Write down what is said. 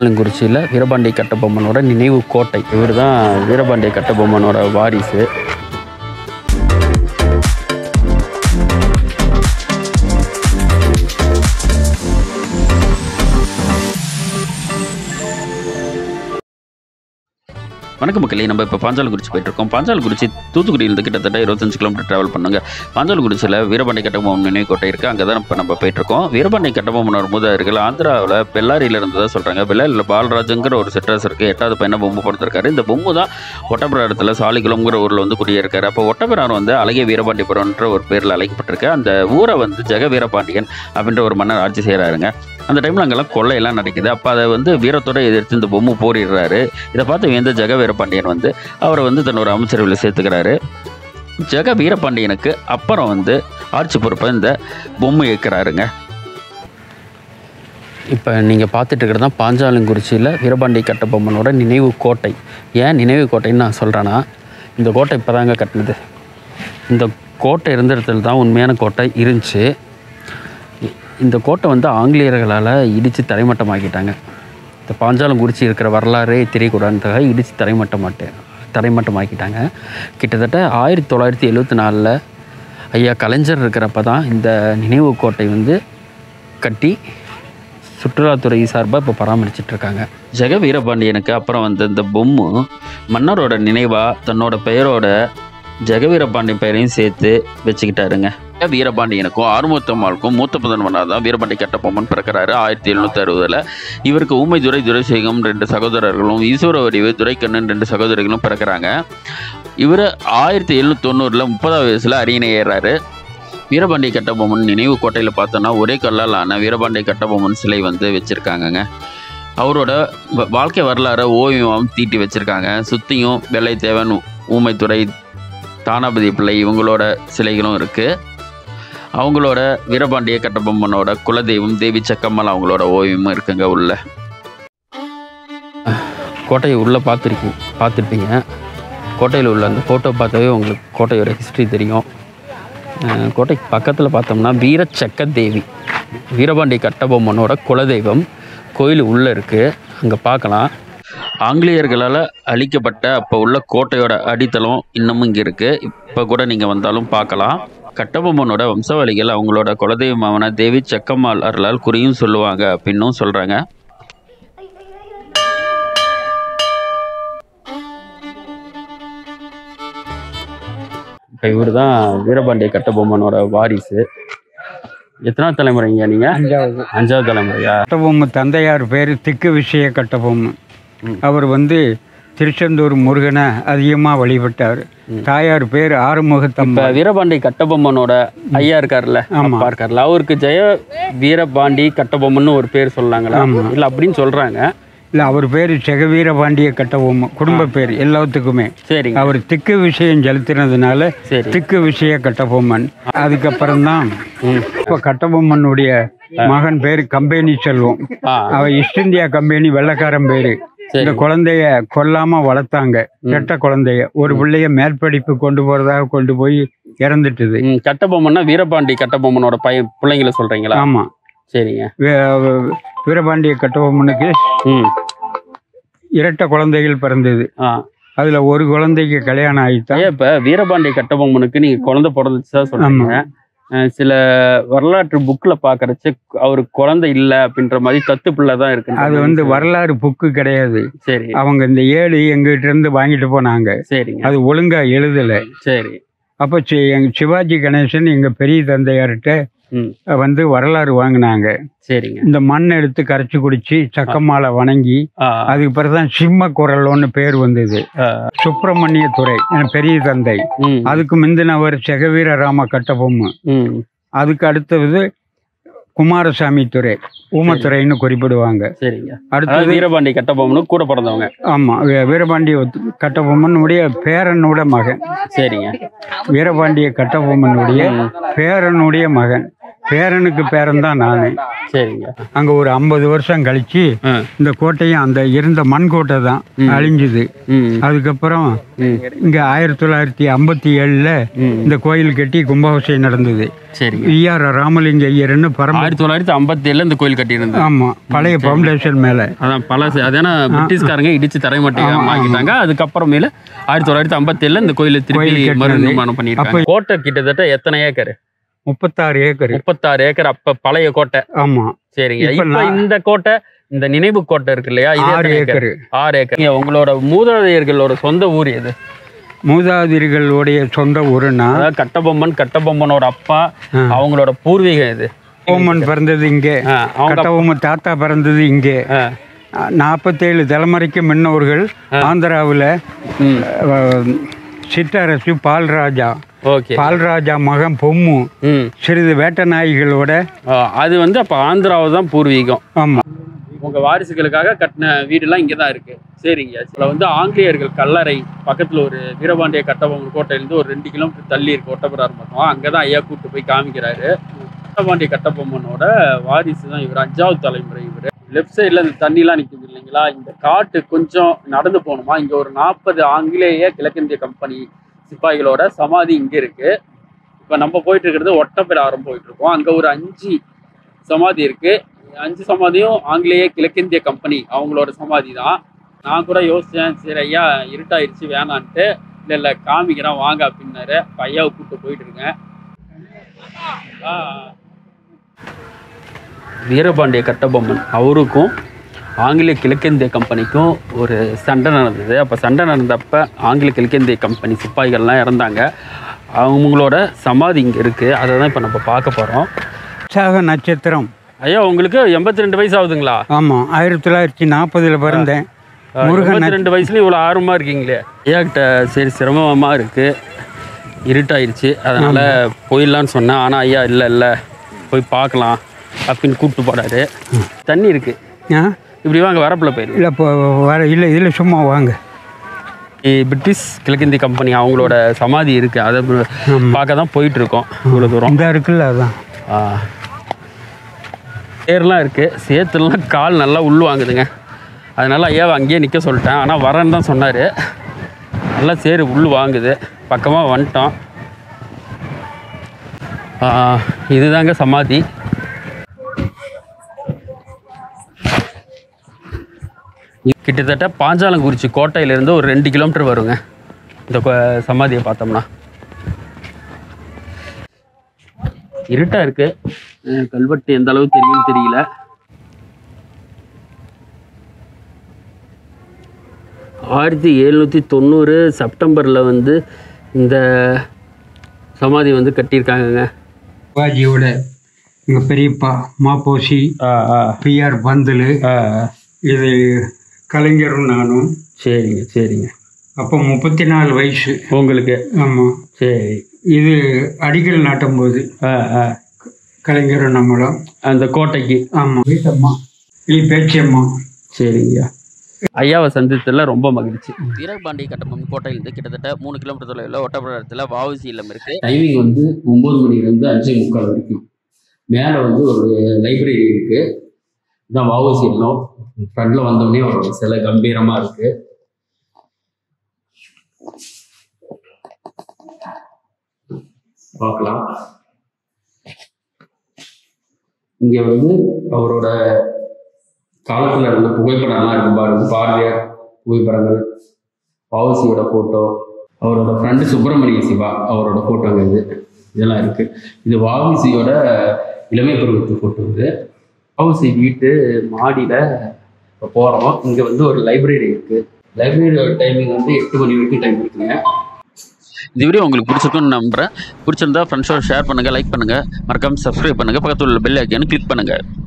குறிச்சியில் வீரபாண்டிய கட்டபொம்மனோட நினைவு கோட்டை இவர் தான் வீரபாண்டிய கட்டபொம்மனோட வாரிசு வணக்கம் மக்களே நம்ம இப்போ பாஞ்சாலங்குறிச்சி போயிட்டு இருக்கோம் பாஞ்சாலங்குறிச்சி தூத்துக்குடியிலிருந்து கிட்டத்தட்ட இருபத்தஞ்சு கிலோமீட்டர் ட்ராவல் பண்ணுங்க பாஞ்சாலங்குறிச்சியில் வீரபாண்டிய கட்டபொம்மன் நினைவு கோட்டை இருக்குது அங்கே தான் இப்போ நம்ம போயிட்டு இருக்கோம் வீரபாண்டிய கட்டபொம்மனோட மூதாதையர்கள் ஆந்திராவில் பெல்லாரியில் இருந்ததா சொல்கிறாங்க பெல்லாரியில் பாலராஜுங்கிற ஒரு சிற்றரசருக்கு எட்டாவது பையனை பொம்மை கொடுத்துருக்காரு இந்த பொம்மை தான் ஒட்டப்பிராரத்தில் சாலிகுளம்ங்கிற ஊரில் வந்து குடியிருக்காரு அப்போ ஒட்டப்பிராரம் வந்து அழகிய வீரபாண்டியபுரம்ன்ற ஒரு பேரில் அழைக்கப்பட்டிருக்கு அந்த ஊரை வந்து ஜெக வீரபாண்டியன் அப்படின்ற ஒரு மன்னர் ஆட்சி செய்கிறாருங்க அந்த டைமில் அங்கெல்லாம் கொள்ளையெல்லாம் நடக்குது அப்போ அதை வந்து வீரத்தோட எதிர்த்து இந்த பொம்மை போரிடுறாரு இதை பார்த்து வேந்த ஜெக வீரபாண்டியன் வந்து அவரை வந்து தன்னோட அமைச்சரவையில் சேர்த்துக்கிறாரு ஜெக வீரபாண்டியனுக்கு அப்புறம் வந்து ஆட்சி பொறுப்பை இந்த பொம்மை ஏற்கிறாருங்க இப்போ நீங்கள் பார்த்துட்டு இருக்கிறது தான் பாஞ்சாலங்குறிச்சியில் வீரபாண்டிய கட்டபொம்மனோட நினைவு கோட்டை ஏன் நினைவு கோட்டைன்னு நான் சொல்கிறேன்னா இந்த கோட்டை இப்போ தாங்க கட்டினது இந்த கோட்டை இருந்த இடத்துல தான் உண்மையான கோட்டை இருந்துச்சு இ- இந்த கோட்டை வந்து ஆங்கிலேயர்களால் இடித்து தரைமட்டமாக்கிட்டாங்க இந்த பாஞ்சாலங்குறிச்சி இருக்கிற வரலாறே தெரியக்கூடாதுக்காக இடித்து தரைமட்டமாட்டு தரைமட்டமாக்கிட்டாங்க கிட்டத்தட்ட ஆயிரத்தி தொள்ளாயிரத்தி எழுபத்தி நாலில் ஐயா கலைஞர் இருக்கிறப்ப தான் இந்த நினைவு கோட்டை வந்து கட்டி சுற்றுலாத்துறை சார்பாக இப்போ பராமரிச்சிட்டு இருக்காங்க ஜெக வீரபாண்டியனுக்கு அப்புறம் வந்து இந்த பொம்மு மன்னரோட நினைவாக தன்னோட பெயரோட ஜெக வீரபாண்டியன் பெயரையும் சேர்த்து வச்சுக்கிட்டாருங்க ஜெக வீரபாண்டியனுக்கும் ஆறுமுகத்தம்மாளுக்கும் மூத்த புதன்வனாக தான் வீரபாண்டிய கட்டபொம்மன் பிறக்கிறாரு ஆயிரத்தி எழுநூற்றி அறுபதில் இவருக்கு ஊமைதுரை துரைசேகம் ரெண்டு சகோதரர்களும் ஈஸ்வர வடிவு துரைக்கண்ணன் ரெண்டு சகோதரிகளும் பிறக்கிறாங்க இவர் ஆயிரத்தி எழுநூற்றி தொண்ணூறில் முப்பதாவது வயசில் அரியணை ஏறாரு வீரபாண்டிய கட்டபொம்மன் நினைவு கோட்டையில் பார்த்தோன்னா ஒரே கல்லால் ஆன வீரபாண்டிய கட்டபொம்மன் சிலை வந்து வச்சுருக்காங்கங்க அவரோட வ- வாழ்க்கை வரலாறை ஓவியம் தீட்டி வச்சுருக்காங்க சுற்றியும் வெள்ளைத்தேவன் ஊமைத்துறை தானாபதி பிள்ளை இவங்களோட சிலைகளும் இருக்குது அவங்களோட வீரபாண்டிய கட்டபொம்மனோட குலதெய்வம் தேவி சக்கம்மல் அவங்களோட ஓவியமும் இருக்குங்க உள்ள கோட்டையை உள்ளே பார்த்துருக்கீங்க பார்த்துருப்பீங்க கோட்டையில் உள்ள அந்த ஃபோட்டோ பார்த்தாவே உங்களுக்கு கோட்டையோட ஹிஸ்ட்ரி தெரியும் அஹ் கோட்டைக்கு பக்கத்தில் பார்த்தோம்னா வீரச்சக்க தேவி வீரபாண்டிய கட்டபொம்மனோட குலதெய்வம் கோயில் உள்ளே இருக்குது அங்கே பார்க்கலாம் ஆங்கிலேயர்களால் அழிக்கப்பட்ட அப்போ உள்ள கோட்டையோட அடித்தளம் இன்னமும் இங்கே இருக்குது இப்போ கூட நீங்கள் வந்தாலும் பார்க்கலாம் கட்டபொம்மனோட வம்சாவளிகள் அவங்களோட குலதெய்வமான தேவி செக்கம்மாள் அருளால் குறியும் சொல்லுவாங்க அப்படின்னும் சொல்கிறாங்க இப்போ இவர் தான் வீரபாண்டிய கட்டபொம்மனோட வாரிசு எத்தனாவது தலைமுறைங்க நீங்கள் அஞ்சாவது அஞ்சாவது தலைமுறையா கட்டபொம்மு தந்தையார் பேர் திக்கு விஷய கட்டபொம்மு அவர் வந்து திருச்செந்தூர் முருகனை அதிகமாக வழிபட்டார் தாயார் பேர் இப்போ ஆறுமுகத்தம்மா வீரபாண்டி கட்டபொம்மனோட ஐயா இருக்கார்ல ஆமா. அப்பா இருக்கார்ல அவருக்கு ஜெய வீரபாண்டி கட்டபொம்மன்னு ஒரு பேர் சொல்லாங்களா ஆமா. இல்லை அப்படின்னு சொல்கிறாங்க இல்லை அவர் பேர் செகவீரபாண்டிய கட்டபொம்மு குடும்ப பேர் எல்லாத்துக்குமே சரிங்க அவர் திக்கு விஷயம் செலுத்தினதுனால சரி திக்கு விஷய கட்டபொம்மன் அதுக்கப்புறம் தான் ம் இப்போ கட்டபொம்மனுடைய மகன் பேர் கம்பெனி செல்வம் ஆ அவ ஈஸ்ட் இந்தியா கம்பெனி வெள்ளக்காரன் பேரு சரி இந்த குழந்தைய கொல்லாம வளர்த்தாங்க கெட்ட குழந்தைய ஒரு பிள்ளைய மேற்படிப்பு கொண்டு போறதாக கொண்டு போய் இறந்துட்டுது ம் கட்டபொம்மன்னா வீரபாண்டி கட்டபொம்மனோட பையன் பிள்ளைங்கள சொல்கிறீங்களா ஆமா சரிங்க வீ- வீரபாண்டிய கட்டபொம்மனுக்கு ம் இரட்டை குழந்தைகள் பிறந்தது ஆ அதுல ஒரு குழந்தைக்கு கல்யாணம் ஆயிட்டா ஐயா இப்போ வீரபாண்டிய கட்டபொம்மனுக்கு நீங்கள் குழந்தை பிறந்துச்சா சொல்றீங்க அஹ் சில வரலாற்று புக்கில் பார்க்கறச்சு அவருக்கு குழந்தை இல்லை அப்படின்ற மாதிரி தத்து பிள்ளை தான் இருக்கு அது வந்து வரலாறு புக்கு கிடையாது சரி அவங்க இந்த ஏழு எங்கிட்ட இருந்து வாங்கிட்டு போனாங்க சரிங்க அது ஒழுங்கா எழுதல சரி அப்போ சி- எங்க சிவாஜி கணேசன் எங்க பெரிய தந்தையார்கிட்ட ம் வந்து வரலாறு வாங்கினாங்க சரிங்க இந்த மண் எடுத்து கரைச்சி குடிச்சு சக்கமாலை வணங்கி ஆ அதுக்கு பிறகுதான் சிம்ம குரல்னு பேர் வந்தது ஆ. சுப்பிரமணிய துறை என் பெரிய தந்தை ம் அதுக்கு முந்தினவர் செகவீர ராம கட்டபொம்மு ம் அதுக்கு அடுத்தது குமாரசாமி துறை ஊமத்துறைன்னு குறிப்பிடுவாங்க சரிங்க அதாவது அடுத்தது வீரபாண்டி கட்டபொம்மனுக்கு கூட பிறந்தவங்க ஆமா வீ- வீரபாண்டிய கட்டபொம்மனுடைய பேரனுடைய மகன் சரிங்க வீரபாண்டிய கட்டபொம்மனுடைய பேரனுடைய மகன் பேரனுக்கு பேரன் தான் நான் சரிங்க அங்கே ஒரு ஐம்பது வருஷம் கழிச்சு ஆ இந்த கோட்டையும் அந்த இருந்த மண் கோட்டை தான் அழிஞ்சுது ம் அதுக்கப்புறம் இங்கே ஆயிரத்தி தொள்ளாயிரத்தி ஐம்பத்தி ஏழில் இந்த கோயில் கட்டி கும்பாபிஷேகம் நடந்தது சரிங்க ஐஆர் ராமலிங்க ஐயர்னு பரம ஆயிரத்தி தொள்ளாயிரத்தி ஐம்பத்தி ஏழுல இந்த கோயில் கட்டியிருந்தது ஆமாம் பழைய ஃபவுண்டேஷன் மேலே அதான் பல அதான பிரிட்டிஷ்காரங்க இடிச்சு தரைமட்டம் ஆக்கிட்டாங்க அதுக்கப்புறமேல ஆயிரத்தி தொள்ளாயிரத்தி ஐம்பத்தி ஏழுல இந்த கோயிலை திருப்பி கட்டினது. மறு நிர்மாணம் பண்ணிருக்காங்க கோட்டை கிட்டத்தட்ட எத்தனை ஏக்கர் முப்பத்தாறு ஏக்கர் முப்பத்தாறு ஏக்கர் அப்ப பழைய கோட்டை ஆமாம் சரிங்க இப்ப இப்ப இந்த கோட்டை இந்த நினைவு கோட்டை இருக்கு இல்லையா இது ஆறு எத்தனை ஏக்கர் ஏக்கர் ஆறு ஏக்கர் நீங்க உங்களோட மூதாதையர்களோட சொந்த ஊர் எது மூதாதிரிகளுடைய சொந்த ஊருன்னா அதாவது கட்டபொம்மன் கட்டபொம்மனோட அப்பா அவங்களோட பூர்வீகம் இது ஓமன் பிறந்தது இங்கே ஆ, அவங்க கட்டபொம்மன் தாத்தா பிறந்தது இங்கே ஆ, நாற்பத்தேழு தலைமுறைக்கு முன்னோர்கள் ஆந்திராவில் ம் சிற்றரசு பால்ராஜா ஓகே பால்ராஜா மகன் பொம்மு ம் சிறிது வேட்ட நாய்களோட ஆ, அது வந்து அப்ப ஆந்திராவை தான் பூர்வீகம் ஆமாம் உங்க வாரிசுகளுக்காக கட்டின வீடுலாம் இங்கே தான் இருக்கு சரிங்க இதுல வந்து ஆங்கிலேயர்கள் கல்லறை பக்கத்துல ஒரு வீரபாண்டிய கட்டபொம்மன் கோட்டையிலேருந்து ஒரு ரெண்டு கிலோமீட்டர் தள்ளி இருக்கு ஒட்டப்பிரார் மட்டம் அங்கதான் ஐயா கூட்டு போய் காமிக்கிறாரு வீரபாண்டிய கட்டபொம்மனோட வாரிசு தான் இவர் அஞ்சாவது தலைமுறை இவர் லெஃப்ட் சைடில் இந்த தண்ணிலாம் நிற்குது இல்லைங்களா இந்த காட்டு கொஞ்சம் நடந்து போகணுமா இங்கே ஒரு நாற்பது ஆங்கிலேய கிழக்கிந்திய கம்பெனி சிப்பாய்களோட சமாதி இங்கே இருக்கு இப்போ நம்ம போயிட்டு இருக்கிறது ஒட்டப்பிராரம் போயிட்டு இருக்கோம் அங்கே ஒரு அஞ்சு சமாதி இருக்கு அஞ்சு சமாதியும் ஆங்கிலேய கிழக்கிந்திய கம்பெனி அவங்களோட சமாதி தான் நான் கூட யோசிச்சேன் சரி ஐயா இருட்டாயிருச்சு வேணான்ட்டு இல்லை இல்லை காமிக்கிறேன் வாங்க அப்படின்னாரு அப்ப ஐயாவை கூப்பிட்டு போயிட்டு இருக்கேன் ஆ. வீரபாண்டிய கட்டபொம்மன் அவருக்கும் ஆங்கிலேய கிழக்கிந்திய கம்பெனிக்கும் ஒரு சண்டை நடந்தது அப்போ சண்டை நடந்தப்ப ஆங்கில கிழக்கிந்திய கம்பெனி சிப்பாய்கள்லாம் இறந்தாங்க அவங்களோட சமாதி இங்கே இருக்குது அதை தான் இப்போ நம்ம பார்க்க போகிறோம் உற்சாக நட்சத்திரம் ஐயா உங்களுக்கு எண்பத்தி ரெண்டு வயசு ஆகுதுங்களா ஆமாம் ஆயிரத்தி தொள்ளாயிரத்தி நாற்பதில் பிறந்தேன் முருகன் முருகன் ரெண்டு வயசுல இவ்வளோ ஆர்வமாக இருக்கீங்களே ஐயா கிட்ட சரி சிரமமாக இருக்குது இருட்டாயிருச்சு அதனால் போயிடலான்னு சொன்னேன் ஆனால் ஐயா இல்லை இல்லை போய் பார்க்கலாம் அப்படின்னு கூப்பிட்டு போனாரு தண்ணி இருக்குது ஆ இப்படி வாங்க வரப்பில் போயிரு இல்லை இப்போ வர இல்லை இதில் சும்மா வாங்க பிரிட்டிஷ் கிழக்கிந்திய கம்பெனி அவங்களோட சமாதி இருக்குது அதை பார்க்க தான் போயிட்டு இருக்கோம் இவ்வளோ தூரம் இந்த இருக்குல்ல அதான் ஆ. சேர்லாம் இருக்குது சேத்துலாம் கால் நல்லா உள் வாங்குதுங்க அதனால ஐயாவை அங்கேயே நிற்க சொல்லிட்டேன் ஆனால் வரேன்னு தான் சொன்னார் நல்லா சேரு உள் வாங்குது பக்கமாக வந்துட்டோம் ஆ, இதுதாங்க சமாதி இது கிட்டத்தட்ட பாஞ்சாலங்குறிச்சி கோட்டையிலேருந்து ஒரு ரெண்டு கிலோமீட்டர் வருங்க இந்த கோ- சமாதியை பார்த்தோம்னா இருட்டா இருக்கு அஹ் கல்வெட்டு எந்த அளவு தெரியும் தெரியல ஆயிரத்தி எழுநூற்றி தொண்ணூறு செப்டம்பரில் வந்து இந்த சமாதி வந்து கட்டியிருக்காங்கங்க சிவாஜியோட எங்கள் பெரியப்பா மாப்போசி பிஆர் பந்தலு இது கலைஞரும் நானும் சரிங்க சரிங்க அப்போ முப்பத்தி நாலு வயசு உங்களுக்கு ஆமாம் சரி இது அடிக்கல் நாட்டும் போது ஆ ஆ கலைஞரும் நம்மளும் அந்த கோட்டைக்கு ஆமாம் வீட்டம்மா இல்லை பேச்சியம்மா சரிங்கய்யா ஐயாவை சந்தித்ததில் ரொம்ப மகிழ்ச்சி வீரபாண்டி கட்டபொம்மன் கோட்டையிலிருந்து கிட்டத்தட்ட மூணு கிலோமீட்டர் தொலைவில் ஒட்டப்பிரத்தில் வாவுசி இல்லம் இருக்கு டைமிங் வந்து ஒம்பது மணிலேருந்து அஞ்சே முக்கால் வரைக்கும் மேலே வந்து ஒரு லைப்ரரி இருக்கு இதான் வாவுசி இல்லம் ஃப்ரண்ட்ல வந்தோடனே ஒரு சிலை கம்பீரமா இருக்கு பார்க்கலாம் இங்க வந்து அவரோட காலத்துல இருந்த புகைப்படம்லாம் இருக்கு பாருங்க பாரதியார் புகைப்படங்கள் பாவசியோட ஃபோட்டோ அவரோட ஃப்ரெண்டு சுப்பிரமணிய சிவா அவரோட ஃபோட்டோங்க இது இதெல்லாம் இருக்கு இது வாவுசியோட இளமை பருவத்து ஃபோட்டோ இது வாவுசி வீட்டு மாடியில் இப்போ போகிறோம் இங்கே வந்து ஒரு லைப்ரரி இருக்கு லைப்ரரியோட டைமிங் வந்து எட்டு மணி வரைக்கும் டைம் இருக்குங்க இந்த வீடியோ உங்களுக்கு பிடிச்சிருக்குன்னு நம்புறேன் பிடிச்சிருந்தா ஃப்ரெண்ட்ஸோட ஷேர் பண்ணுங்கள் லைக் பண்ணுங்கள் மறக்காம சப்ஸ்கிரைப் பண்ணுங்கள் பக்கத்தில் உள்ள பெல் ஐக்கானு கிளிக் பண்ணுங்கள்